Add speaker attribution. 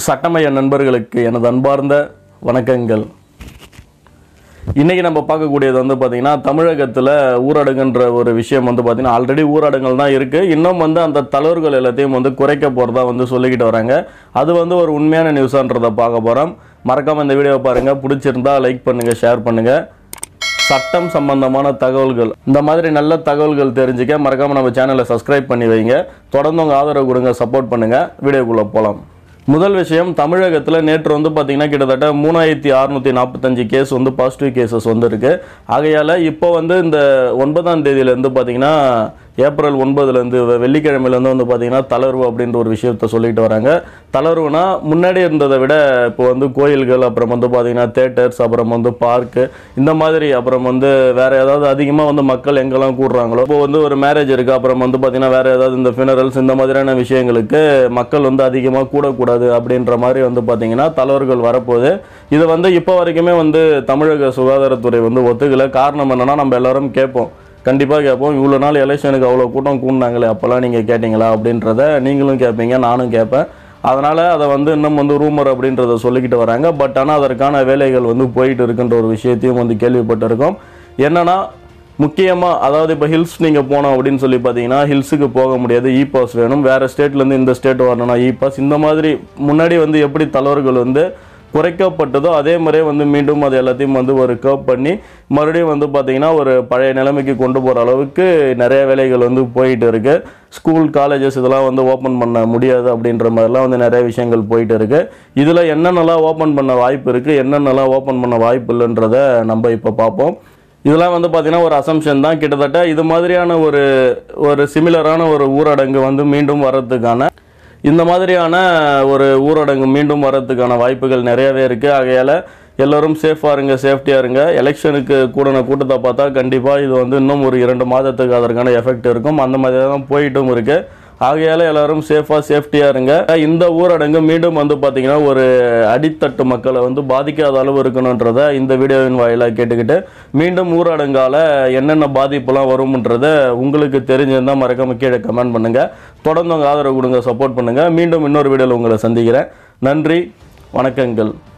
Speaker 1: சட்டமய நண்பர்களுக்கு எனது அன்பார்ந்த வணக்கங்கள் இன்றைக்கி நம்ம பார்க்கக்கூடியது வந்து பார்த்திங்கன்னா தமிழகத்தில் ஊரடங்குன்ற ஒரு விஷயம் வந்து பார்த்திங்கன்னா ஆல்ரெடி ஊரடங்குகள் தான் இருக்குது இன்னும் வந்து அந்த தளர்வுகள் எல்லாத்தையும் வந்து குறைக்க போகிறதா வந்து சொல்லிக்கிட்டு வராங்க அது வந்து ஒரு உண்மையான நியூஸான்றதை பார்க்க போகிறோம் மறக்காமல் இந்த வீடியோவை பாருங்கள் பிடிச்சிருந்தா லைக் பண்ணுங்கள் ஷேர் பண்ணுங்கள் சட்டம் சம்பந்தமான தகவல்கள் இந்த மாதிரி நல்ல தகவல்கள் தெரிஞ்சுக்க மறக்காம நம்ம சேனலை சப்ஸ்கிரைப் பண்ணி வைங்க தொடர்ந்து உங்கள் ஆதரவு கொடுங்க சப்போர்ட் பண்ணுங்க வீடியோக்குள்ளே போகலாம் முதல் விஷயம் தமிழகத்தில் நேற்று வந்து பார்த்தீங்கன்னா கிட்டத்தட்ட மூணாயிரத்தி அறுநூற்றி நாற்பத்தஞ்சு கேஸ் வந்து பாசிட்டிவ் கேசஸ் வந்துருக்கு ஆகையால் இப்போ வந்து இந்த ஒன்பதாம் தேதியிலேருந்து பார்த்தீங்கன்னா ஏப்ரல் ஒன்பதுலேருந்து வெள்ளிக்கிழமையிலேருந்து வந்து பார்த்தீங்கன்னா தளர்வு அப்படின்ற ஒரு விஷயத்த சொல்லிட்டு வராங்க தளர்வுனா முன்னாடி இருந்ததை விட இப்போ வந்து கோயில்கள் அப்புறம் வந்து பார்த்தீங்கன்னா தேட்டர்ஸ் அப்புறம் வந்து பார்க்கு இந்த மாதிரி அப்புறம் வந்து வேற ஏதாவது அதிகமாக வந்து மக்கள் எங்கெல்லாம் கூடுறாங்களோ இப்போ வந்து ஒரு மேரேஜ் இருக்குது அப்புறம் வந்து பார்த்தீங்கன்னா வேற ஏதாவது இந்த ஃபினரல்ஸ் இந்த மாதிரியான விஷயங்களுக்கு மக்கள் வந்து அதிகமாக கூடக்கூடாது அப்படின்ற மாதிரி வந்து பார்த்தீங்கன்னா தளர்வுகள் வரப்போகுது இது வந்து இப்போ வரைக்குமே வந்து தமிழக சுகாதாரத்துறை வந்து ஒத்துக்கல காரணம் என்னன்னா நம்ம எல்லாரும் கேட்போம் கண்டிப்பாக கேட்போம் இவ்வளோ நாள் எலெக்ஷனுக்கு அவ்வளோ கூட்டம் கூடினாங்களே அப்போல்லாம் நீங்கள் கேட்டிங்களா அப்படின்றத நீங்களும் கேட்பீங்க நானும் கேட்பேன் அதனால் அதை வந்து இன்னும் வந்து ரூமர் அப்படின்றத சொல்லிக்கிட்டு வராங்க பட் ஆனால் அதற்கான வேலைகள் வந்து போயிட்டு இருக்குன்ற ஒரு விஷயத்தையும் வந்து கேள்விப்பட்டிருக்கோம் என்னன்னா முக்கியமாக அதாவது இப்போ ஹில்ஸ் நீங்கள் போனோம் அப்படின்னு சொல்லி பார்த்தீங்கன்னா ஹில்ஸுக்கு போக முடியாது இ பாஸ் வேணும் வேறு ஸ்டேட்லேருந்து இந்த ஸ்டேட் வரணும்னா இ பாஸ் இந்த மாதிரி முன்னாடி வந்து எப்படி தலைவர்கள் வந்து குறைக்கப்பட்டதோ அதே மாதிரியே வந்து மீண்டும் அது எல்லாத்தையும் வந்து ஒரு கர்ப் பண்ணி மறுபடியும் வந்து பார்த்திங்கன்னா ஒரு பழைய நிலைமைக்கு கொண்டு போகிற அளவுக்கு நிறைய வேலைகள் வந்து போயிட்டு இருக்கு ஸ்கூல் காலேஜஸ் இதெல்லாம் வந்து ஓப்பன் பண்ண முடியாது அப்படின்ற மாதிரிலாம் வந்து நிறைய விஷயங்கள் போயிட்டு இருக்கு இதில் என்னென்னலாம் ஓப்பன் பண்ண வாய்ப்பு இருக்குது என்னென்னலாம் ஓப்பன் பண்ண வாய்ப்பு இல்லைன்றத நம்ம இப்போ பார்ப்போம் இதெல்லாம் வந்து பார்த்தீங்கன்னா ஒரு அசம்ஷன் தான் கிட்டத்தட்ட இது மாதிரியான ஒரு ஒரு சிமிலரான ஒரு ஊரடங்கு வந்து மீண்டும் வர்றதுக்கான இந்த மாதிரியான ஒரு ஊரடங்கு மீண்டும் வர்றதுக்கான வாய்ப்புகள் நிறையவே இருக்குது ஆகையால் எல்லோரும் சேஃபாக இருங்க சேஃப்டியாக இருங்க எலெக்ஷனுக்கு கூடின கூட்டத்தை பார்த்தா கண்டிப்பாக இது வந்து இன்னும் ஒரு இரண்டு மாதத்துக்கு அதற்கான எஃபெக்ட் இருக்கும் அந்த மாதிரி தான் போயிட்டும் இருக்குது ஆகையால் எல்லாரும் சேஃபாக சேஃப்டியாக இருங்க இந்த ஊரடங்கு மீண்டும் வந்து பார்த்திங்கன்னா ஒரு அடித்தட்டு மக்களை வந்து பாதிக்காத அளவு இருக்கணுன்றத இந்த வீடியோவின் வாயிலாக கேட்டுக்கிட்டு மீண்டும் ஊரடங்கால் என்னென்ன பாதிப்புலாம் வரும்ன்றத உங்களுக்கு தெரிஞ்சிருந்தால் மறக்காம கீழே கமெண்ட் பண்ணுங்கள் தொடர்ந்து உங்கள் ஆதரவு கொடுங்க சப்போர்ட் பண்ணுங்கள் மீண்டும் இன்னொரு வீடியோவில் உங்களை சந்திக்கிறேன் நன்றி வணக்கங்கள்